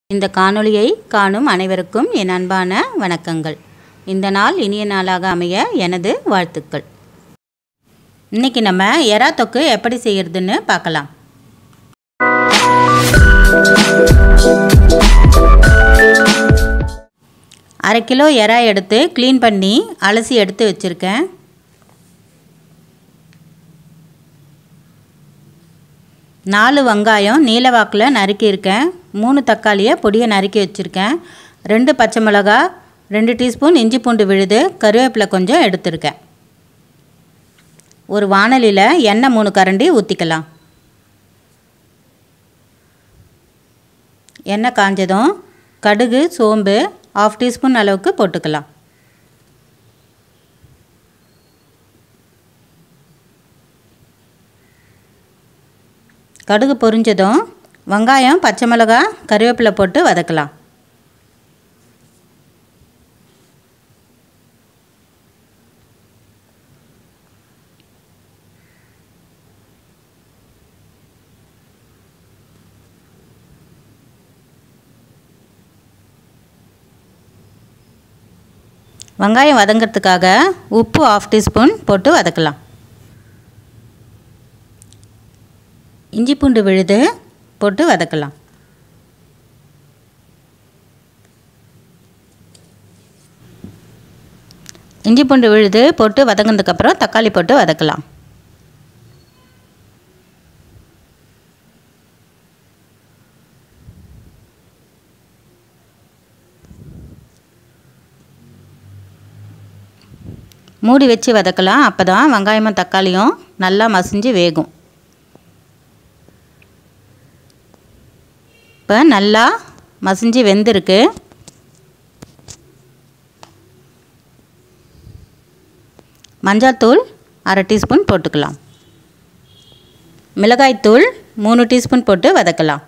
இந்த காணொளியை காணும் அனைவருக்கும் என் அன்பான வணக்கங்கள் இந்த நாள் இனிய நாளாக அமைய எனது வாழ்த்துக்கள் இன்னைக்கு நம்ம எறா தொக்கு எப்படி செய்யறதுன்னு பார்க்கலாம் அரை கிலோ எறா எடுத்து க்ளீன் பண்ணி அலசி எடுத்து வச்சுருக்கேன் நாலு வெங்காயம் நீல வாக்கில் நறுக்கியிருக்கேன் மூணு தக்காளியை பொடியை நறுக்கி வச்சுருக்கேன் ரெண்டு பச்சை மிளகா ரெண்டு டீஸ்பூன் இஞ்சி பூண்டு விழுது கருவேப்பிலை கொஞ்சம் எடுத்திருக்கேன் ஒரு வானலியில் எண்ணெய் மூணு கரண்டி ஊற்றிக்கலாம் எண்ணெய் காஞ்சதும் கடுகு சோம்பு ஆஃப் டீஸ்பூன் அளவுக்கு போட்டுக்கலாம் கடுகு பொரிஞ்சதும் வெங்காயம் பச்சை மிளகா கருவேப்பிலை போட்டு வதக்கலாம் வெங்காயம் வதங்கிறதுக்காக உப்பு ஆஃப் டீஸ்பூன் போட்டு வதக்கலாம் இஞ்சி பூண்டு விழுது போட்டு வதக்கலாம் இஞ்சி பூண்டு விழுது போட்டு வதங்கினதுக்கப்புறம் தக்காளி போட்டு வதக்கலாம் மூடி வச்சு வதக்கலாம் அப்போ தான் வெங்காயமும் தக்காளியும் நல்லா மசிஞ்சு வேகும் இப்போ நல்லா மசிஞ்சு வெந்திருக்கு மஞ்சள்தூள் அரை டீஸ்பூன் போட்டுக்கலாம் மிளகாய்த்தூள் மூணு டீஸ்பூன் போட்டு வதக்கலாம்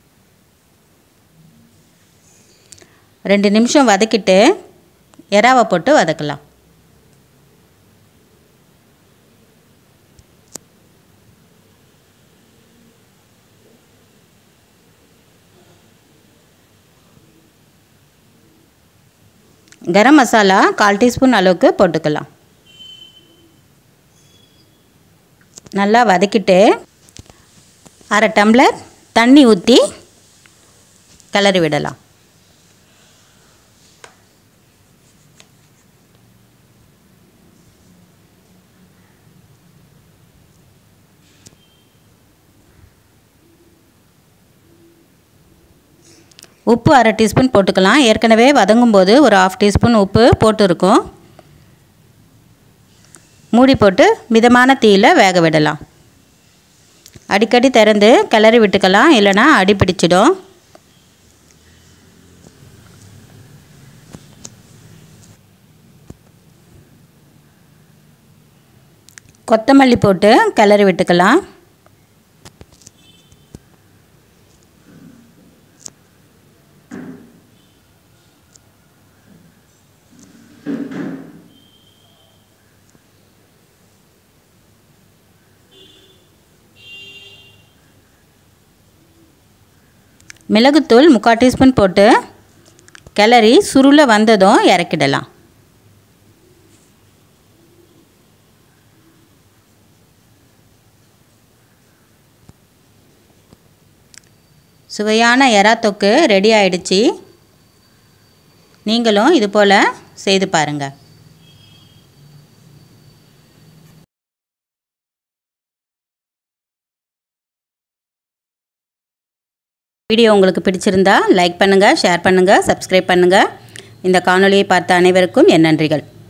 ரெண்டு நிமிஷம் வதக்கிட்டு எறாவை போட்டு வதக்கலாம் கரம் மசாலா கால் டீஸ்பூன் அளவுக்கு போட்டுக்கலாம் நல்லா வதக்கிட்டு அரை டம்ளர் தண்ணி ஊற்றி கிளறி விடலாம் உப்பு அரை டீஸ்பூன் போட்டுக்கலாம் ஏற்கனவே வதங்கும் போது ஒரு ஆஃப் டீஸ்பூன் உப்பு போட்டுருக்கோம் மூடி போட்டு மிதமான தீயில் வேக விடலாம் அடிக்கடி திறந்து கிளறி விட்டுக்கலாம் இல்லைனா அடி பிடிச்சிடும் கொத்தமல்லி போட்டு கிளறி விட்டுக்கலாம் மிளகுத்தூள் முக்கால் டீஸ்பூன் போட்டு கிளறி சுருளை வந்ததும் இறக்கிடலாம் சுவையான எறா தொக்கு ரெடி ஆயிடுச்சு நீங்களும் இது போல் செய்து பாருங்கள் வீடியோ உங்களுக்கு பிடிச்சிருந்தா லைக் பண்ணுங்கள் ஷேர் பண்ணுங்கள் சப்ஸ்கிரைப் பண்ணுங்கள் இந்த காணொலியை பார்த்த அனைவருக்கும் என் நன்றிகள்